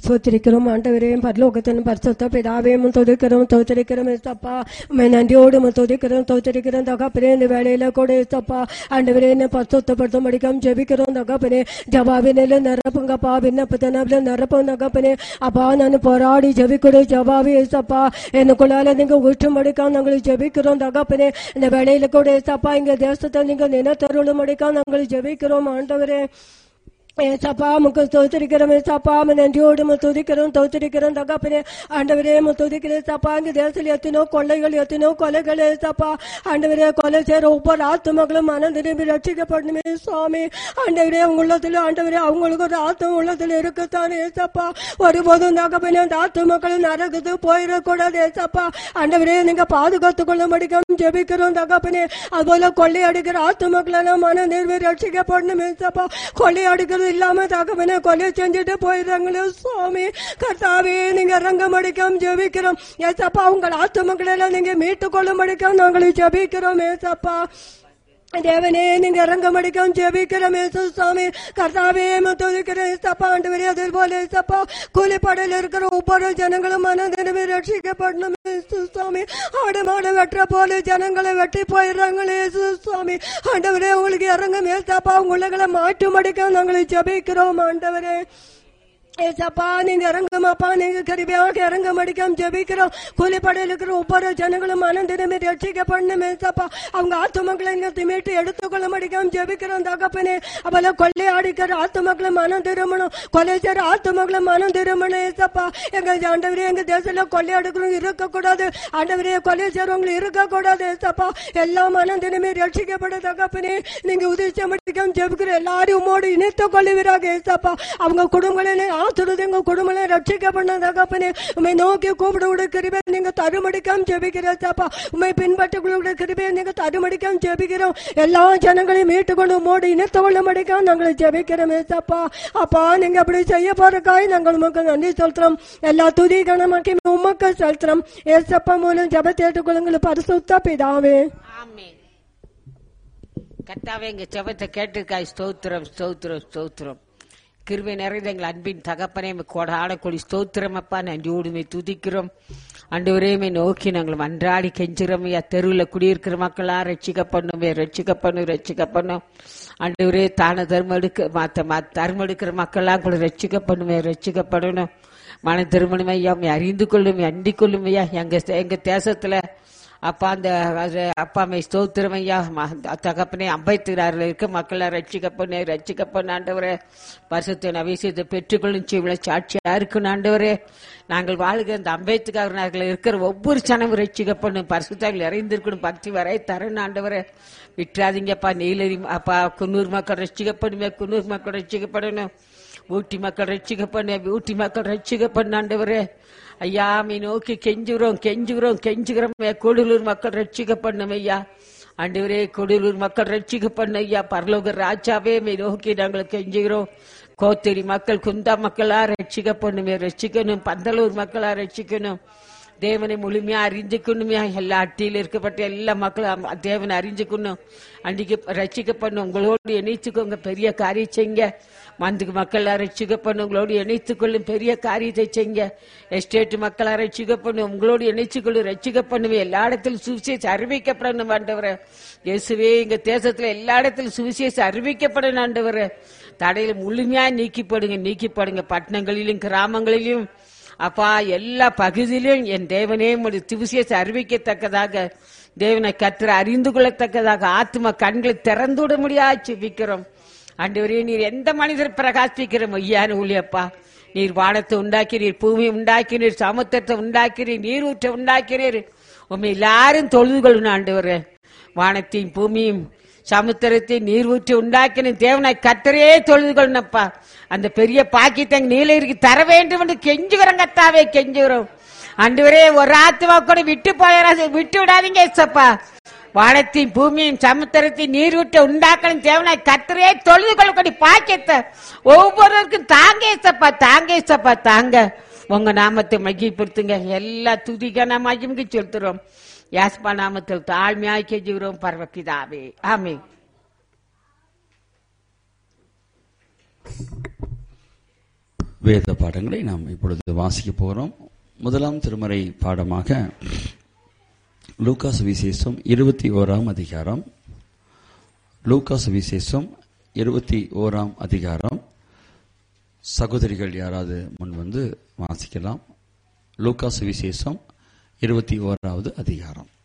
ஸ்தோத்திரிக்கிறோம் ஆண்டவரையும் பரலோகத்தின் பரிசுத்த பிதாவையும் துதிக்கிறோம் தோத்திரிக்கிறோம் ஏசப்பா உண்மை நன்றியோடு உம்மை துதிக்கிறோம் தோத்திரிக்கிறோம் தகப்பனே இந்த வேலையில கூட ஏசப்பா ஆண்டவரே என்ன பரிசுத்தப்படுத்தும் படிக்காம ஜெபிக்கிறோம் தகப்பனே ஜவாபினில நிரப்புங்கப்பா விண்ணப்பத்தினால நிரப்பும் தகப்பனே அப்பா நான் போராடி ஜெபிக்கிறோம் ஜவாபி ஏசப்பா எனக்குள்ளால நீங்க ஊற்றும் அடிக்காம நாங்கள் ஜெபிக்கிறோம் தகப்பனே இந்த வேலையில கூட ஏசப்பா இங்க தேசத்தை நீங்க நினைத்தருளும் அடிக்காம நாங்கள் ஜெபிக்கிறோம் ஆண்டவரே ஏசப்பா முக்கு தோத்திரிக்கிறோம் ஏசப்பா நன்றியோடு மு துதிக்கிறோம் தோத்திரிக்கிறோம் தகப்பனே ஆண்டவரே மு துதிக்கிறேன் சப்பா இங்க தேசத்தில் எத்தனோ கொள்ளைகள் எத்தனோ கொலைகள் ஏசப்பா ஆண்டவரே கொலை செய்யற ஒவ்வொரு ஆத்துமகளும் மனம் திரும்பி ரட்சிக்கப்படணுமே சுவாமி ஆண்டவரே உள்ளத்துல ஆண்டவரே அவங்களுக்கு ஒரு ஆத்தம் உள்ளத்துல இருக்குத்தானே ஏசப்பா ஒருபோதும் தகப்பனே அந்த ஆத்துமக்களும் நரகுது போயிடக்கூடாது ஏசப்பா ஆண்டவரே நீங்க பாதுகாத்துக் கொள்ள முடியும் ஜெபிக்கிறோம் தகப்பனே அதுபோல கொள்ளை அடிக்கிற ஆத்துமக்களெல்லாம் மன நிர்வி ரட்சிக்கப்படணும் ஏசப்பா கொள்ளை அடிக்கிறது இல்லாம தகவனை கொலை செஞ்சுட்டு போயிடுறாங்களே சுவாமி கர்த்தாவே நீங்க ரங்கம் அடிக்காம ஜெபிக்கிறோம் ஏசப்பா உங்கள் ஆத்துமக்களெல்லாம் நீங்க மீட்டுக் கொள்ள முடிக்காம நாங்களை ஜெபிக்கிறோம் ஏசப்பா தேவனே நீங்க இறங்கம் அடிக்காம ஜெபிக்கிறோம் ஏசு சுவாமி கர்த்தாவே துதிக்கிறேன் ஏசப்பா ஆண்டவரே அதே போல ஏசப்பா கூலிப்படையில் இருக்கிற ஒவ்வொரு ஜனங்களும் மனதினமே ரட்சிக்கப்படணும் ஏசு சுவாமி ஆடு மாடு வெட்டுற போல ஜனங்களை வெட்டி போயிடுறாங்களே ஏசு சுவாமி ஆண்டவரே உங்களுக்கு இறங்கும் ஏசப்பா உங்களை மாற்றும் அடிக்காம நாங்களை ஜெபிக்கிறோம் ஆண்டவரே ஏசப்பா நீங்க இறங்குமாப்பா நீங்க கருவியாக இறங்க மடிக்காம ஜெபிக்கிறோம் கூலிப்படையில் இருக்கிற ஒவ்வொரு ஜனங்களும் மனம் திரும்பி ரட்சிக்கப்படணும் ஏசப்பா அவங்க ஆத்துமக்களை இங்க மீட்டு எடுத்துக்கொள்ள மடிக்காம ஜெபிக்கிறோம் தகப்பனே அவள கொள்ளை அடிக்கிற ஆத்துமக்களை மனம் திரும்பணும் கொலை செய்யற ஆத்துமக்களை மனம் திரும்பணும் ஏசப்பா எங்க ஆண்டவரே எங்க தேசத்துல கொள்ளை அடுக்கிறவங்க இருக்கக்கூடாது ஆண்டவரே கொலை செய்யறவங்க இருக்கக்கூடாது ஏசப்பா எல்லா மனம் திரும்பி ரட்சிக்கப்பட தகப்பனே நீங்க உதவிச்ச மடிக்காம ஜெபிக்கிற எல்லாரும் உமோடு இணைத்துக் கொள்ளுவீராக ஏசப்பா அவங்க குடும்பங்களை ஆத்துறது எங்க குடும்பங்களை ரட்சிக்கப்பட தகப்பனே உண்மை நோக்கி கூப்பிட விட கிருபை நீங்க தருமடிக்காம ஜெபிக்கிற சாப்பா உண்மை பின்பற்றுகளுடைய கிருபையை நீங்க தருமடிக்காம ஜெபிக்கிறோம் எல்லா ஜனங்களையும் மீட்டுக்கொண்டு உமோடு இணைத்து கொள்ள மடிக்காம நாங்களை ஜெபிக்கிறோம் ஏசப்பா அப்பா நீங்க அப்படி செய்ய போறக்காய் நாங்கள் உமக்கு நன்றி செலுத்துறோம் எல்லா துதி கணமாக்கி உமக்கு செலுத்துறோம் ஏசப்பா மூலம் ஜபத்தை ஏற்றுக்கொள்ளுங்கள் பரிசுத்த பிதாவே ஆமென் கர்த்தாவே எங்க ஜெபத்தை கேட்டிருக்காய் ஸ்தோத்திரம் ஸ்தோத்திரம் ஸ்தோத்திரம் கிருபை நிறைந்த எங்கள் அன்பின் தகப்பனே கொடாட கொடி ஸ்தோத்திரம் அப்பா நன்றியோடுமே துதிக்கிறோம் அன்றுவரையுமே நோக்கி நாங்கள் மன்றாடி கெஞ்சுறோம் ஐயா தெருவில் குடியிருக்கிற மக்களா ரட்சிக்கப்படணுமே ரட்சிக்கப்படணும் ரட்சிக்கப்படணும் அன்றுவரே தான தர்மம் எடுக்க மற்ற தர்மம் எடுக்கிற மக்கள்லாம் கூட ரட்சிக்கப்படணுமே ரட்சிக்கப்படணும் மன திருமணம் ஐயா உம்மை அறிந்து கொள்ளும் அண்டிக் கொள்ளும் ஐயா எங்க எங்க தேசத்துல அப்பா அந்த அது அப்பா அம்மை ஸ்தோத்திரம் ஐயா ம- தகப்பனே அம்பைத்திராரில் இருக்க மக்களை ரட்சிக்கப்பண்ணே ரட்சிக்கப்பண்ண ஆண்டவரே பரிசுத்த அபிஷேகத்தை பெற்றுக்கொள்ளும் செய்வன சாட்சியா இருக்கணும் ஆண்டவரே நாங்கள் வாழ்கிற அந்த அம்பேத்கர் நகரில் இருக்கிற ஒவ்வொரு சனமும் ரட்சிக்கப்படணும் பரிசுத்தாவில் இறைந்திருக்கணும் பக்தி வரை தரணும் ஆண்டவரே விட்டுறாதீங்கப்பா நீலரி அப்பா குன்னூர் மக்கள் ரட்சிக்கப்படுமே குன்னூர் மக்கள் ரட்சிக்கப்படணும் ஊட்டி மக்கள் ரட்சிக்கப்படணும் ஊட்டி மக்கள் ரட்சிக்கப்படணும் ஆண்டவரே ஐயா மீ நோக்கி கெஞ்சுகிறோம் கெஞ்சுகிறோம் கெஞ்சுகிறோம் கூடலூர் மக்கள் ரட்சிக்கப்படணும் ஐயா ஆண்டவரே கூடலூர் மக்கள் ரட்சிக்கப்படணும் ஐயா பரலோக ராஜாவே மீ நோக்கி நாங்கள் கெஞ்சுகிறோம் கோத்தேரி மக்கள் குந்தா மக்களா ரட்சிக்கப்படணுமே ரட்சிக்கணும் பந்தலூர் மக்களா ரட்சிக்கணும் தேவனை முழுமையா அறிஞ்சுக்கணுமே எல்லா அட்டியில் இருக்கப்பட்ட எல்லா மக்களும் தேவனை அறிஞ்சுக்கணும் அன்றைக்கு ரட்சிக்கப்படணும் உங்களோடு இணைத்துக்கோங்க பெரிய காரியம் செய்யுங்க மந்துக்கு மக்கள் ரட்சிக்கப்படணும் உங்களோடு இணைத்துக்கொள்ளும் பெரிய காரியத்தை செய்யுங்க எஸ்டேட் மக்களா ரட்சிக்கப்படணும் உங்களோடு இணைச்சுக்கொள்ளும் ரட்சிக்கப்படணும் எல்லா இடத்திலும் சுவிசேஷம் அறிவிக்கப்படணும் ஆண்டவரே இயேசுவே எங்க தேசத்துல எல்லா இடத்திலும் சுவிசேஷம் அறிவிக்கப்படணும் ஆண்டவரே தடையில முழுமையா நீக்கிப்படுங்க நீக்கிப்படுங்க பட்டணங்களிலும் கிராமங்களிலும் அப்பா எல்லா பகுதியிலும் என் தேவனே உம்முடைய திவிசேஷ அறிவிக்கத்தக்கதாக தேவனை கத்திர அறிந்து கொள்ளத்தக்கதாக ஆத்ம கண்களை திறந்து விட முடியாது செபிக்கிறோம் ஆண்டவரே நீர் எந்த மனிதர் பிரகாசிக்கிற மையான ஊழியப்பா நீர் வானத்தை உண்டாக்கினீர் பூமி உண்டாக்கினீர் சமுத்திரத்தை உண்டாக்கினீர் நீர் ஊற்ற உண்டாக்கினீர் உண்மை எல்லாரும் தொழுது கொள்ளணும் ஆண்டவரே வானத்தையும் பூமியும் சமுத்திரத்தை நீர் ஊற்றி உண்டாக்கின தேவனாய் கத்தரே தொழுது கொள்ளணப்பா அந்த பெரிய பாக்கியத்தை நீலகிரிக்கு தர வேண்டும் என்று கெஞ்சுகிறோம் கத்தாவே கெஞ்சுகிறோம் அன்றுவரே ஒரு ஆத்துவா கூட விட்டு போயிடாது விட்டு விடாதீங்க ஏசப்பா வானத்தையும் பூமியும் சமுத்திரத்தையும் நீர் விட்டு உண்டாக்கணும் தேவனாய் கத்தரே தொழுது கொள்ளக்கூடிய பாக்கியத்தை ஒவ்வொருவருக்கும் தாங்க ஏசப்பா தாங்க ஏசப்பா தாங்க உங்க நாமத்தை மகிழ்படுத்துங்க எல்லா துதிக்கான மகிமுக்கு செலுத்துறோம் யாஸ்பா நாமத்தில் தாழ்மையாய் கெஞ்சுகிறோம் பரவக்கிதாவே ஆமே வேத பாடங்களை நாம் இப்பொழுது வாசிக்க போகிறோம் முதலாம் திருமறை பாடமாக லூகாஸ் விசேஷம் இருபத்தி ஓராம் அதிகாரம் லூகாஸ் விசேஷம் இருபத்தி ஓராம் அதிகாரம் சகோதரிகள் யாராவது முன் வந்து வாசிக்கலாம் லூகாஸ் விசேஷம் இருபத்தி ஓராவது அதிகாரம்